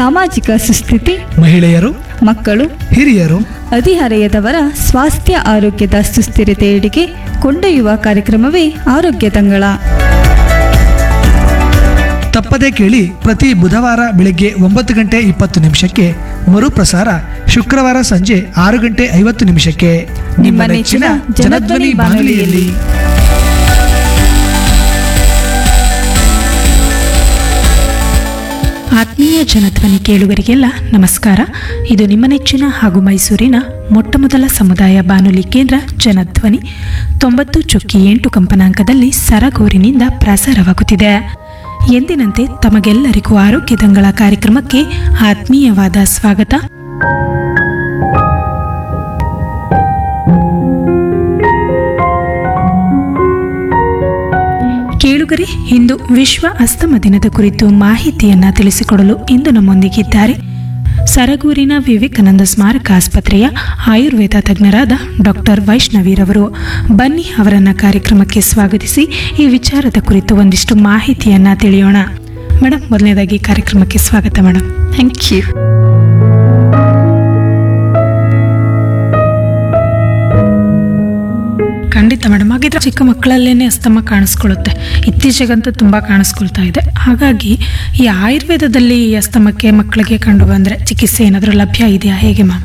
ಸಾಮಾಜಿಕ ಸುಸ್ಥಿತಿ ಮಹಿಳೆಯರು ಮಕ್ಕಳು ಹಿರಿಯರು ಹದಿಹರೆಯದವರ ಸ್ವಾಸ್ಥ್ಯ ಆರೋಗ್ಯದ ಸುಸ್ಥಿರತೆಯೆಡೆಗೆ ಕೊಂಡೊಯ್ಯುವ ಕಾರ್ಯಕ್ರಮವೇ ಆರೋಗ್ಯ ತಂಗಳ ತಪ್ಪದೇ ಕೇಳಿ ಪ್ರತಿ ಬುಧವಾರ ಬೆಳಗ್ಗೆ ಒಂಬತ್ತು ಗಂಟೆ ಇಪ್ಪತ್ತು ನಿಮಿಷಕ್ಕೆ ಮರುಪ್ರಸಾರ ಶುಕ್ರವಾರ ಸಂಜೆ ಆರು ಗಂಟೆ ಐವತ್ತು ನಿಮಿಷಕ್ಕೆ ನಿಮ್ಮ ನೆಚ್ಚಿನ ಜನಧ್ವನಿ ಬಾನುಲಿಯಲ್ಲಿ ಆತ್ಮೀಯ ಜನಧ್ವನಿ ಕೇಳುಗರಿಗೆಲ್ಲ ನಮಸ್ಕಾರ ಇದು ನಿಮ್ಮ ನೆಚ್ಚಿನ ಹಾಗೂ ಮೈಸೂರಿನ ಮೊಟ್ಟಮೊದಲ ಸಮುದಾಯ ಬಾನುಲಿ ಕೇಂದ್ರ ಜನಧ್ವನಿ ತೊಂಬತ್ತು ಚುಕ್ಕಿ ಎಂಟು ಕಂಪನಾಂಕದಲ್ಲಿ ಸರಗೂರಿನಿಂದ ಪ್ರಸಾರವಾಗುತ್ತಿದೆ ಎಂದಿನಂತೆ ತಮಗೆಲ್ಲರಿಗೂ ಆರೋಗ್ಯ ದಂಗಳ ಕಾರ್ಯಕ್ರಮಕ್ಕೆ ಆತ್ಮೀಯವಾದ ಸ್ವಾಗತ ಕೇಳುಗರೆ ಇಂದು ವಿಶ್ವ ಅಸ್ತಮ ದಿನದ ಕುರಿತು ಮಾಹಿತಿಯನ್ನ ತಿಳಿಸಿಕೊಡಲು ಇಂದು ನಮ್ಮೊಂದಿಗಿದ್ದಾರೆ ಸರಗೂರಿನ ವಿವೇಕಾನಂದ ಸ್ಮಾರಕ ಆಸ್ಪತ್ರೆಯ ಆಯುರ್ವೇದ ತಜ್ಞರಾದ ಡಾಕ್ಟರ್ ವೈಷ್ಣವಿರವರು ಬನ್ನಿ ಅವರನ್ನ ಕಾರ್ಯಕ್ರಮಕ್ಕೆ ಸ್ವಾಗತಿಸಿ ಈ ವಿಚಾರದ ಕುರಿತು ಒಂದಿಷ್ಟು ಮಾಹಿತಿಯನ್ನ ತಿಳಿಯೋಣ ಮೇಡಮ್ ಮೊದಲನೇದಾಗಿ ಕಾರ್ಯಕ್ರಮಕ್ಕೆ ಸ್ವಾಗತ ಮೇಡಮ್ ಥ್ಯಾಂಕ್ ಯು ಖಂಡಿತ ಮೇಡಮ್ ಹಾಗಿದ್ರೆ ಚಿಕ್ಕ ಮಕ್ಕಳಲ್ಲೇನೆ ಅಸ್ತಮ ಕಾಣಿಸ್ಕೊಳ್ಳುತ್ತೆ ಇತ್ತೀಚೆಗಂತೂ ತುಂಬ ಕಾಣಿಸ್ಕೊಳ್ತಾ ಇದೆ ಹಾಗಾಗಿ ಈ ಆಯುರ್ವೇದದಲ್ಲಿ ಈ ಅಸ್ತಮಕ್ಕೆ ಮಕ್ಕಳಿಗೆ ಕಂಡು ಬಂದರೆ ಚಿಕಿತ್ಸೆ ಏನಾದರೂ ಲಭ್ಯ ಇದೆಯಾ ಹೇಗೆ ಮ್ಯಾಮ್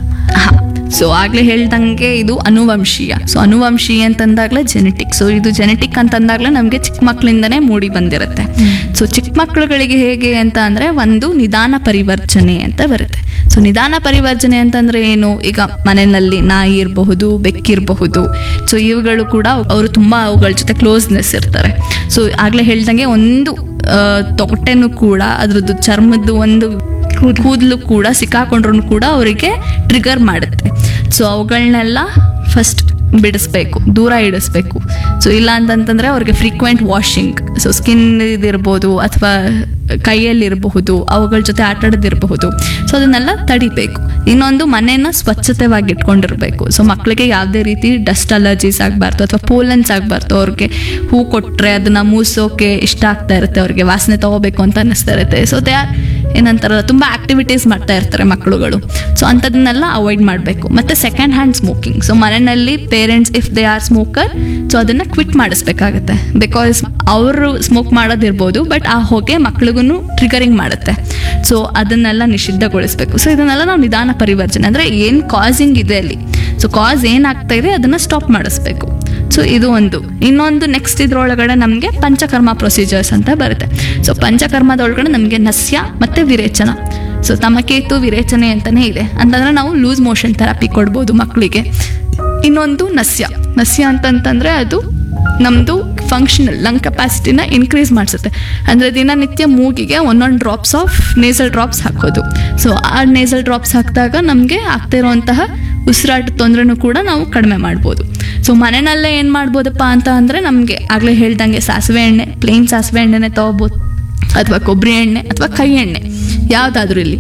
ಸೊ ಆಗ್ಲೇ ಹೇಳ್ದಂಗೆ ಇದು ಅನುವಂಶೀಯ ಸೊ ಅನುವಂಶೀಯ ಅಂತಂದಾಗ್ಲೇ ಜೆನೆಟಿಕ್ ಸೊ ಇದು ಜೆನೆಟಿಕ್ ಅಂತಂದಾಗ್ಲೇ ನಮಗೆ ಚಿಕ್ಕ ಮಕ್ಕಳಿಂದನೇ ಮೂಡಿ ಬಂದಿರುತ್ತೆ ಸೊ ಚಿಕ್ಕ ಮಕ್ಕಳುಗಳಿಗೆ ಹೇಗೆ ಅಂತ ಅಂದ್ರೆ ಒಂದು ನಿಧಾನ ಪರಿವರ್ತನೆ ಅಂತ ಬರುತ್ತೆ ಸೊ ನಿಧಾನ ಪರಿವರ್ತನೆ ಅಂತಂದ್ರೆ ಏನು ಈಗ ಮನೆಯಲ್ಲಿ ನಾಯಿ ಇರಬಹುದು ಬೆಕ್ಕಿರಬಹುದು ಸೊ ಇವುಗಳು ಕೂಡ ಅವರು ತುಂಬಾ ಅವುಗಳ ಜೊತೆ ಕ್ಲೋಸ್ನೆಸ್ ಇರ್ತಾರೆ ಸೊ ಆಗ್ಲೇ ಹೇಳ್ದಂಗೆ ಒಂದು ಆ, ತೊಗಟೆನೂ ಕೂಡ ಅದ್ರದ್ದು ಚರ್ಮದ್ದು ಒಂದು ಕೂದಲು ಕೂಡ ಸಿಕ್ಕಾಕೊಂಡ್ರು ಕೂಡ ಅವರಿಗೆ ಟ್ರಿಗರ್ ಮಾಡುತ್ತೆ ಸೊ ಅವುಗಳನ್ನೆಲ್ಲ ಫಸ್ಟ್ ಬಿಡಿಸ್ಬೇಕು ದೂರ ಇಡಿಸ್ಬೇಕು ಸೊ ಇಲ್ಲ ಅಂತಂತಂದ್ರೆ ಅವ್ರಿಗೆ ಫ್ರೀಕ್ವೆಂಟ್ ವಾಷಿಂಗ್ ಸೊ ಸ್ಕಿನ್ ಇದಿರ್ಬೋದು ಅಥವಾ ಕೈಯಲ್ಲಿರಬಹುದು ಅವುಗಳ ಜೊತೆ ಆಟ ಆಡೋದಿರಬಹುದು ಸೊ ಅದನ್ನೆಲ್ಲ ತಡಿಬೇಕು ಇನ್ನೊಂದು ಮನೆಯನ್ನ ಸ್ವಚ್ಛತೆವಾಗಿ ಇಟ್ಕೊಂಡಿರ್ಬೇಕು ಸೊ ಮಕ್ಕಳಿಗೆ ಯಾವುದೇ ರೀತಿ ಡಸ್ಟ್ ಅಲರ್ಜೀಸ್ ಆಗಬಾರ್ದು ಅಥವಾ ಪೋಲನ್ಸ್ ಆಗಬಾರ್ದು ಅವ್ರಿಗೆ ಹೂ ಕೊಟ್ಟರೆ ಅದನ್ನ ಮೂಸೋಕೆ ಇಷ್ಟ ಆಗ್ತಾ ಇರುತ್ತೆ ಅವ್ರಿಗೆ ವಾಸನೆ ತಗೋಬೇಕು ಅಂತ ಅನ್ನಿಸ್ತಾ ಇರುತ್ತೆ ಸೊ ದೇ ಆರ್ ಏನಂತಾರಲ್ಲ ತುಂಬ ಆಕ್ಟಿವಿಟೀಸ್ ಮಾಡ್ತಾ ಇರ್ತಾರೆ ಮಕ್ಕಳುಗಳು ಸೊ ಅಂಥದನ್ನೆಲ್ಲ ಅವಾಯ್ಡ್ ಮಾಡಬೇಕು ಮತ್ತೆ ಸೆಕೆಂಡ್ ಹ್ಯಾಂಡ್ ಸ್ಮೋಕಿಂಗ್ ಸೊ ಮನೆಯಲ್ಲಿ parents if they are smoker so ಅದನ್ನ ಕ್ವಿಟ್ ಮಾಡಿಸ್ಬೇಕಾಗತ್ತೆ ಬಿಕಾಸ್ ಅವರು ಸ್ಮೋಕ್ ಮಾಡೋದಿರ್ಬೋದು ಬಟ್ ಆ ಹೊಗೆ ಮಕ್ಳಿಗೂ ಟ್ರಿಗರಿಂಗ್ ಮಾಡುತ್ತೆ ಸೊ ಅದನ್ನೆಲ್ಲ ನಿಷಿದ್ಧಗೊಳಿಸ್ಬೇಕು ಸೊ ಇದನ್ನೆಲ್ಲ ನಾವು ನಿಧಾನ ಪರಿವರ್ತನೆ ಅಂದರೆ ಏನು ಕಾಸಿಂಗ್ ಇದೆ ಅಲ್ಲಿ ಸೊ ಕಾಸ್ ಏನಾಗ್ತಾ ಇದೆ ಅದನ್ನು ಸ್ಟಾಪ್ ಮಾಡಿಸ್ಬೇಕು ಸೊ ಇದು ಒಂದು ಇನ್ನೊಂದು ನೆಕ್ಸ್ಟ್ ಇದ್ರೊಳಗಡೆ ನಮಗೆ ಪಂಚಕರ್ಮ ಪ್ರೊಸೀಜರ್ಸ್ ಅಂತ ಬರುತ್ತೆ ಸೊ ಪಂಚಕರ್ಮದೊಳಗಡೆ ನಮಗೆ ನಸ್ಯ ಮತ್ತು ವಿರೇಚನ ಸೊ ತಮಕೇತು ವಿರೇಚನೆ ಅಂತಲೇ ಇದೆ ಅಂತಂದ್ರೆ ನಾವು ಲೂಸ್ ಮೋಷನ್ ಥೆರಪಿ ಕೊಡ್ಬೋದು ಮಕ್ಕಳಿಗೆ ಇನ್ನೊಂದು ನಸ್ಯ ನಸ್ಯ ಅಂತಂತಂದ್ರೆ ಅದು ನಮ್ಮದು ಫಂಕ್ಷನಲ್ ಲಂಗ್ ಕೆಪಾಸಿಟಿನ ಇನ್ಕ್ರೀಸ್ ಮಾಡಿಸುತ್ತೆ ಅಂದರೆ ದಿನನಿತ್ಯ ಮೂಗಿಗೆ ಒಂದೊಂದು ಡ್ರಾಪ್ಸ್ ಆಫ್ ನೇಸಲ್ ಡ್ರಾಪ್ಸ್ ಹಾಕೋದು ಸೊ ಆ ನೇಸಲ್ ಡ್ರಾಪ್ಸ್ ಹಾಕಿದಾಗ ನಮಗೆ ಆಗ್ತಾ ಇರುವಂತಹ ಉಸಿರಾಟ ತೊಂದರೆನೂ ಕೂಡ ನಾವು ಕಡಿಮೆ ಮಾಡ್ಬೋದು ಸೊ ಮನೆಯಲ್ಲೇ ಏನು ಮಾಡ್ಬೋದಪ್ಪ ಅಂತ ಅಂದರೆ ನಮಗೆ ಆಗಲೇ ಹೇಳ್ದಂಗೆ ಸಾಸಿವೆ ಎಣ್ಣೆ ಪ್ಲೇನ್ ಸಾಸಿವೆ ಎಣ್ಣೆನೇ ತೊಗೋಬೋದು ಅಥವಾ ಕೊಬ್ಬರಿ ಎಣ್ಣೆ ಅಥವಾ ಕೈ ಎಣ್ಣೆ ಯಾವುದಾದ್ರೂ ಇಲ್ಲಿ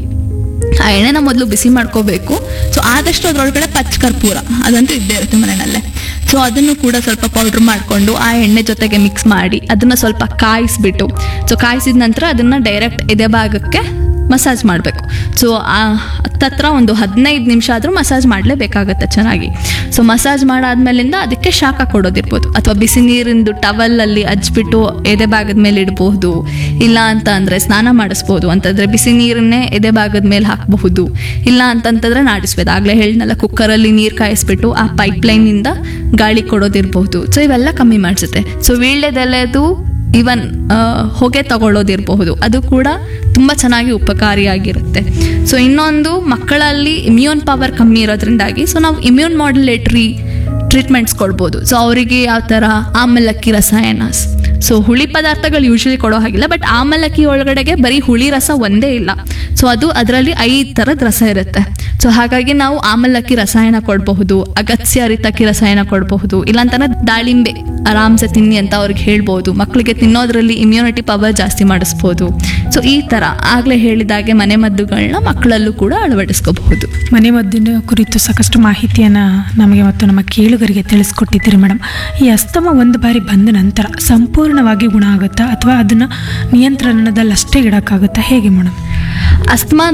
ಆ ಎಣ್ಣೆನ ಮೊದಲು ಬಿಸಿ ಮಾಡ್ಕೋಬೇಕು ಸೊ ಆದಷ್ಟು ಅದರೊಳಗಡೆ ಪಚ್ಚ ಕರ್ಪೂರ ಅದಂತೂ ಇದ್ದೇ ಇರುತ್ತೆ ಮನೆಯಲ್ಲೇ ಸೊ ಅದನ್ನು ಕೂಡ ಸ್ವಲ್ಪ ಪೌಡ್ರ್ ಮಾಡಿಕೊಂಡು ಆ ಎಣ್ಣೆ ಜೊತೆಗೆ ಮಿಕ್ಸ್ ಮಾಡಿ ಅದನ್ನು ಸ್ವಲ್ಪ ಕಾಯಿಸ್ಬಿಟ್ಟು ಸೊ ಕಾಯಿಸಿದ ನಂತರ ಅದನ್ನು ಡೈರೆಕ್ಟ್ ಎದೆ ಭಾಗಕ್ಕೆ ಮಸಾಜ್ ಮಾಡಬೇಕು ಸೊ ಆ ಹತ್ತತ್ರ ಒಂದು ಹದಿನೈದು ನಿಮಿಷ ಆದರೂ ಮಸಾಜ್ ಮಾಡಲೇಬೇಕಾಗತ್ತೆ ಚೆನ್ನಾಗಿ ಸೊ ಮಸಾಜ್ ಮಾಡಾದ್ಮೇಲಿಂದ ಅದಕ್ಕೆ ಶಾಖ ಕೊಡೋದಿರ್ಬೋದು ಅಥವಾ ಬಿಸಿ ನೀರಿಂದು ಟವಲಲ್ಲಿ ಹಚ್ಬಿಟ್ಟು ಎದೆ ಭಾಗದ ಮೇಲೆ ಇಡಬಹುದು ಇಲ್ಲ ಅಂತ ಅಂದರೆ ಸ್ನಾನ ಮಾಡಿಸ್ಬೋದು ಅಂತಂದರೆ ಬಿಸಿ ನೀರನ್ನೇ ಎದೆ ಭಾಗದ ಮೇಲೆ ಹಾಕಬಹುದು ಇಲ್ಲ ಅಂತಂತಂದ್ರೆ ನಾಡಿಸ್ಬೋದು ಆಗಲೇ ಹೇಳಿದ್ನಲ್ಲ ಕುಕ್ಕರಲ್ಲಿ ನೀರು ಕಾಯಿಸ್ಬಿಟ್ಟು ಆ ಪೈಪ್ಲೈನಿಂದ ಗಾಳಿ ಕೊಡೋದಿರಬಹುದು ಸೊ ಇವೆಲ್ಲ ಕಮ್ಮಿ ಮಾಡಿಸುತ್ತೆ ಸೊ ವೀಳ್ಯದೆಲೆದು ಇವನ್ ಹೊಗೆ ತಗೊಳ್ಳೋದಿರಬಹುದು ಅದು ಕೂಡ ತುಂಬ ಚೆನ್ನಾಗಿ ಉಪಕಾರಿಯಾಗಿರುತ್ತೆ ಸೊ ಇನ್ನೊಂದು ಮಕ್ಕಳಲ್ಲಿ ಇಮ್ಯೂನ್ ಪವರ್ ಕಮ್ಮಿ ಇರೋದ್ರಿಂದಾಗಿ ಸೊ ನಾವು ಇಮ್ಯೂನ್ ಮಾಡ್ಯುಲೇಟ್ರಿ ಟ್ರೀಟ್ಮೆಂಟ್ಸ್ ಕೊಡ್ಬೋದು ಸೊ ಅವರಿಗೆ ಯಾವ ಥರ ಆಮಲಕ್ಕಿ ರಸಾಯನ ಸೊ ಹುಳಿ ಪದಾರ್ಥಗಳು ಯೂಶಲಿ ಕೊಡೋ ಹಾಗಿಲ್ಲ ಬಟ್ ಆಮಲಕ್ಕಿ ಒಳಗಡೆಗೆ ಬರೀ ಹುಳಿ ರಸ ಒಂದೇ ಇಲ್ಲ ಸೊ ಅದು ಅದರಲ್ಲಿ ಐದು ಥರದ ರಸ ಇರುತ್ತೆ ಸೊ ಹಾಗಾಗಿ ನಾವು ಆಮಲಕ್ಕಿ ರಸಾಯನ ಕೊಡಬಹುದು ಅಗತ್ಯ ಅರಿತಕ್ಕಿ ರಸಾಯನ ಕೊಡಬಹುದು ಇಲ್ಲಾಂತಂದ್ರೆ ದಾಳಿಂಬೆ ಆರಾಮ್ಸೆ ತಿನ್ನಿ ಅಂತ ಅವ್ರಿಗೆ ಹೇಳ್ಬೋದು ಮಕ್ಕಳಿಗೆ ತಿನ್ನೋದ್ರಲ್ಲಿ ಇಮ್ಯುನಿಟಿ ಪವರ್ ಜಾಸ್ತಿ ಮಾಡಿಸ್ಬೋದು ಸೊ ಈ ಥರ ಆಗಲೇ ಹೇಳಿದಾಗೆ ಮನೆ ಮದ್ದುಗಳನ್ನ ಮಕ್ಕಳಲ್ಲೂ ಕೂಡ ಅಳವಡಿಸ್ಕೋಬಹುದು ಮನೆ ಮದ್ದಿನ ಕುರಿತು ಸಾಕಷ್ಟು ಮಾಹಿತಿಯನ್ನು ನಮಗೆ ಮತ್ತು ನಮ್ಮ ಕೇಳುಗರಿಗೆ ತಿಳಿಸ್ಕೊಟ್ಟಿದ್ದೀರಿ ಮೇಡಮ್ ಈ ಅಸ್ತಮ ಒಂದು ಬಾರಿ ಬಂದ ನಂತರ ಸಂಪೂರ್ಣವಾಗಿ ಗುಣ ಆಗುತ್ತಾ ಅಥವಾ ಅದನ್ನು ನಿಯಂತ್ರಣದಲ್ಲಿ ಅಷ್ಟೇ ಇಡೋಕ್ಕಾಗುತ್ತಾ ಹೇಗೆ ಮೇಡಮ್ ಅಸ್ತಮಾ